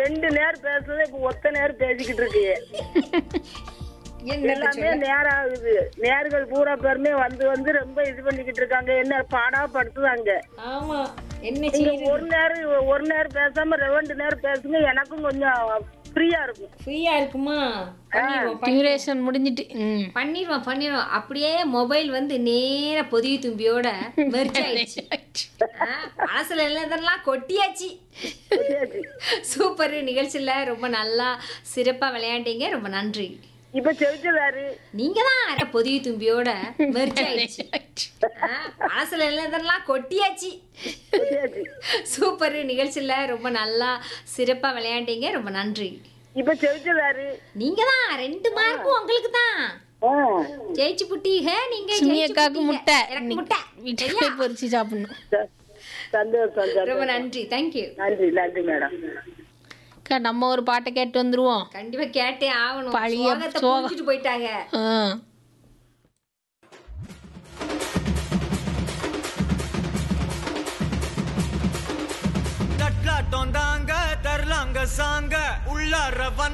ரெண்டு நேரம் பேசுறது இப்ப ஒத்த நேரம் பேசிக்கிட்டு இருக்கு என்ன எல்லாமே நேரம் ஆகுது நேர்கள் பூரா பேருமே வந்து வந்து ரொம்ப இது பண்ணிக்கிட்டு இருக்காங்க என்ன பாடா படுத்துதாங்க ஆமா என்ன நீங்க செய்யுது ஒரு நேரம் ஒரு நேரம் பேசாம ரெண்டு நேரம் பேசுங்க எனக்கும் கொஞ்சம் ஃப்ரீயா இருக்கும் ஃப்ரீயா இருக்குமா பண்ணிடுவோம் பண்ணி- டியூரேஷன் முடிஞ்சிட்டு ம் பண்ணிடுவோம் பண்ணிடுவோம் அப்படியே மொபைல் வந்து நேர பொதிய தும்பியோட மெர்ஜ் ஆயிடுச்சு ஆ, மனசுல இல்லதெல்லாம் கொட்டியாச்சு சரியாச்சு. சூப்பர் நிகழ்ச்சியில ரொம்ப நல்லா சிறப்பா விளையாண்டீங்க ரொம்ப நன்றி இப்ப செவிச்சதாரு நீங்க தான் பொதிய தும்பியோட மெர்ஜ் ஆயிடுச்சு ஆ, மனசுல இல்லதெல்லாம் கொட்டியாச்சு சரியாச்சு. சூப்பர் நிகழ்ச்சியில ரொம்ப நல்லா சிறப்பா விளையாண்டீங்க ரொம்ப நன்றி இப்ப செவிச்சதாரு நீங்க தான் ரெண்டு மார்க்கும் உங்களுக்கு தான் ஆ. ஜெயிச்சு புட்டீங்க நீங்க சின்னி ஜெயிச்சு அக்காவுக்கு புட்டீங்க. முட்டை எனக்கு முட்டை வீட்டுக்கு சரியா? போய் பொரிச்சு சாப்பிடணும் ச- சந்தோஷம் ரொம்ப சந்தோஷம் நன்றி தேங்க்யூ நன்றி நன்றி மேடம் அக்கா நம்ம ஒரு பாட்டை கேட்டு வந்துருவோம் கண்டிப்பா கேட்டே ஆகணும் பழைய சோகத்தை சோகம். புரிஞ்சுட்டு போயிட்டாங்க ஆ தட்லாட்டம் தாங்க தரலாங்க சாங்க உள்ளார